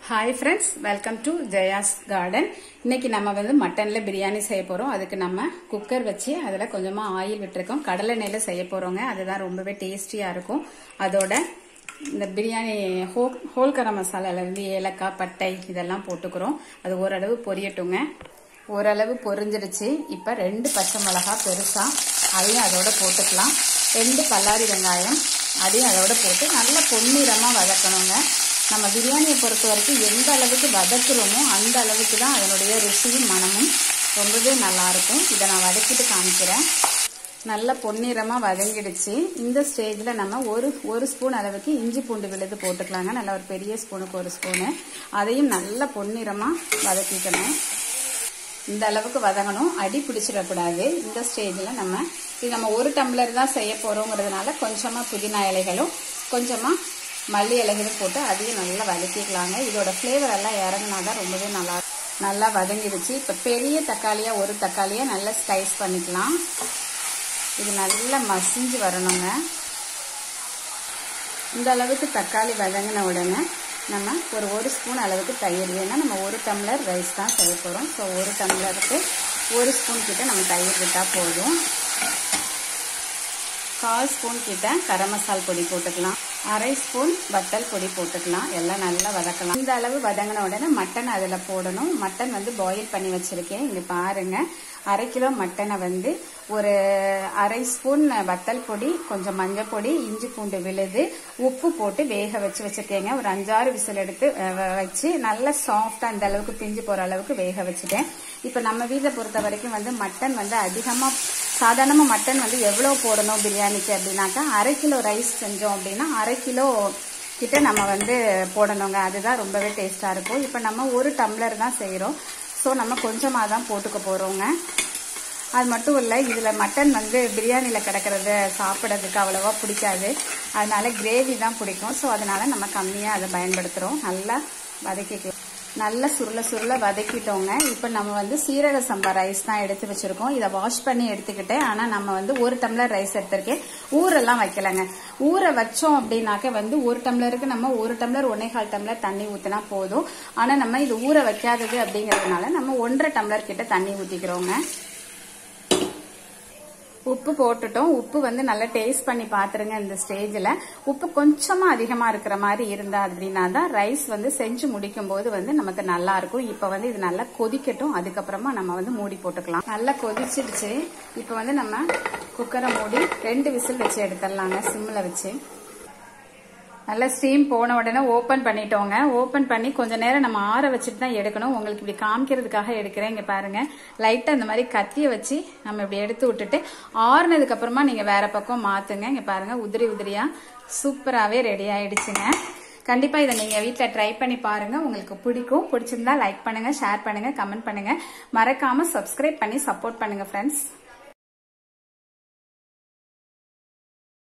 hi friends welcome to Jaya's garden இன்னைக்கு நம்ம வந்து மட்டன்ல பிரியாணி செய்ய போறோம் அதுக்கு நம்ம குக்கர் வச்சு அதில் கொஞ்சமா ஆயில் விட்டுருக்கோம் கடலை எண்ணெயில செய்ய போறோங்க அதுதான் ரொம்பவே டேஸ்டியா இருக்கும் அதோட இந்த பிரியாணி ஹோ ஹோல் கரம் மசாலால இருந்து ஏலக்காய் பட்டை இதெல்லாம் போட்டுக்கிறோம் அது ஓரளவு பொரியட்டுங்க ஓரளவு பொரிஞ்சிடுச்சு இப்போ ரெண்டு பச்சை மிளகா பெருசா அதையும் அதோட போட்டுக்கலாம் ரெண்டு பல்லாரி வெங்காயம் அதையும் அதோட போட்டு நல்லா பொன்னிறமா வதக்கணுங்க நம்ம பிரியாணியை பொறுத்த வரைக்கும் எந்த அளவுக்கு வதக்குறோமோ அந்த அளவுக்கு தான் அதனுடைய ருசியும் மனமும் ரொம்பவே நல்லா இருக்கும் இதை நான் வதக்கிட்டு காமிக்கிறேன் நல்ல பொன்னிறமாக வதங்கிடுச்சு இந்த ஸ்டேஜில் நம்ம ஒரு ஒரு ஸ்பூன் அளவுக்கு இஞ்சி பூண்டு விழுது போட்டுக்கலாங்க நல்லா ஒரு பெரிய ஸ்பூனுக்கு ஒரு ஸ்பூனு அதையும் நல்ல பொன்னிறமாக வதக்கிக்கணும் இந்த அளவுக்கு வதங்கணும் அடி பிடிச்சிடக்கூடாது இந்த ஸ்டேஜில் நம்ம இது நம்ம ஒரு டம்ளர் தான் செய்ய போகிறோங்கிறதுனால கொஞ்சமாக புதினா இலைகளும் கொஞ்சமாக மல்லி இலைகளும் போட்டு அதையும் நல்லா வதக்கிக்கலாங்க இதோட ஃப்ளேவர் எல்லாம் இறங்கினா தான் ரொம்பவே நல்லா நல்லா வதங்கிடுச்சு இப்போ பெரிய தக்காளியாக ஒரு தக்காளியாக நல்லா ஸ்லைஸ் பண்ணிக்கலாம் இது நல்லா மசிஞ்சு வரணுங்க இந்த அளவுக்கு தக்காளி வதங்கின உடனே நம்ம ஒரு ஒரு ஸ்பூன் அளவுக்கு தயிர் ஏன்னா நம்ம ஒரு டம்ளர் ரைஸ் தான் செய்ய போகிறோம் ஸோ ஒரு டம்ளருக்கு ஒரு ஸ்பூன் கிட்ட நம்ம தயிர் விட்டால் போதும் கால் ஸ்பூன் கிட்ட கரம் மசால் பொடி போட்டுக்கலாம் அரை ஸ்பூன் வத்தல் பொடி போட்டுக்கலாம் எல்லாம் நல்லா வதக்கலாம் இந்த அளவு வதங்கின உடனே மட்டன் அதில் போடணும் மட்டன் வந்து பாயில் பண்ணி வச்சிருக்கேன் இங்கே பாருங்க அரை கிலோ மட்டனை வந்து ஒரு அரை ஸ்பூன் வத்தல் பொடி கொஞ்சம் மஞ்சள் பொடி இஞ்சி பூண்டு விழுது உப்பு போட்டு வேக வச்சு வச்சிருக்கேங்க ஒரு அஞ்சாறு விசில் எடுத்து வச்சு நல்லா சாஃப்டா இந்த அளவுக்கு பிஞ்சு போற அளவுக்கு வேக வச்சுட்டேன் இப்போ நம்ம வீட்டில் பொறுத்த வரைக்கும் வந்து மட்டன் வந்து அதிகமாக சாதாரணமாக மட்டன் வந்து எவ்வளோ போடணும் பிரியாணிக்கு அப்படின்னாக்கா அரை கிலோ ரைஸ் செஞ்சோம் அப்படின்னா அரை கிலோ கிட்ட நம்ம வந்து போடணுங்க அதுதான் ரொம்பவே டேஸ்டாக இருக்கும் இப்போ நம்ம ஒரு டம்ளர் தான் செய்கிறோம் ஸோ நம்ம கொஞ்சமாக தான் போட்டுக்க போகிறோங்க அது மட்டும் இல்லை இதில் மட்டன் வந்து பிரியாணியில் கிடக்கிறது சாப்பிட்றதுக்கு அவ்வளோவா பிடிக்காது அதனால கிரேவி தான் பிடிக்கும் ஸோ அதனால நம்ம கம்மியாக அதை பயன்படுத்துகிறோம் நல்லா வதக்கிக்கலாம் நல்லா சுருள சுருள வதக்கிட்டோங்க இப்போ நம்ம வந்து சீரக சம்பா ரைஸ் தான் எடுத்து வச்சிருக்கோம் இதை வாஷ் பண்ணி எடுத்துக்கிட்டேன் ஆனால் நம்ம வந்து ஒரு டம்ளர் ரைஸ் எடுத்திருக்கேன் ஊரெல்லாம் வைக்கலங்க ஊற வச்சோம் அப்படின்னாக்க வந்து ஒரு டம்ளருக்கு நம்ம ஒரு டம்ளர் ஒன்னே கால் டம்ளர் தண்ணி ஊற்றினா போதும் ஆனால் நம்ம இது ஊற வைக்காதது அப்படிங்கிறதுனால நம்ம ஒன்றரை டம்ளர் கிட்ட தண்ணி ஊற்றிக்கிறோங்க உப்பு போட்டுட்டோம் உப்பு வந்து நல்லா டேஸ்ட் பண்ணி பாத்துருங்க இந்த ஸ்டேஜில் உப்பு கொஞ்சமா அதிகமா இருக்கிற மாதிரி இருந்தா அப்படின்னா தான் ரைஸ் வந்து செஞ்சு முடிக்கும் போது வந்து நமக்கு நல்லா இருக்கும் இப்போ வந்து இது நல்லா கொதிக்கட்டும் அதுக்கப்புறமா நம்ம வந்து மூடி போட்டுக்கலாம் நல்லா கொதிச்சிடுச்சு இப்போ வந்து நம்ம குக்கரை மூடி ரெண்டு விசில் வச்சு எடுத்துடலாங்க சிம்மில் வச்சு நல்லா ஸ்டீம் போன உடனே ஓப்பன் பண்ணிட்டோங்க ஓப்பன் பண்ணி கொஞ்ச நேரம் நம்ம ஆற வச்சுட்டு தான் எடுக்கணும் உங்களுக்கு இப்படி காமிக்கிறதுக்காக எடுக்கிறேன் இங்க பாருங்க லைட்டா இந்த மாதிரி கத்திய வச்சு நம்ம இப்படி எடுத்து விட்டுட்டு ஆறுனதுக்கு அப்புறமா நீங்க வேற பக்கம் மாத்துங்க இங்க பாருங்க உதிரி உதிரியா சூப்பராகவே ரெடி ஆயிடுச்சுங்க கண்டிப்பா இதை நீங்க வீட்டில் ட்ரை பண்ணி பாருங்க உங்களுக்கு பிடிக்கும் பிடிச்சிருந்தா லைக் பண்ணுங்க ஷேர் பண்ணுங்க கமெண்ட் பண்ணுங்க மறக்காம சப்ஸ்கிரைப் பண்ணி சப்போர்ட் பண்ணுங்க ஃப்ரெண்ட்ஸ்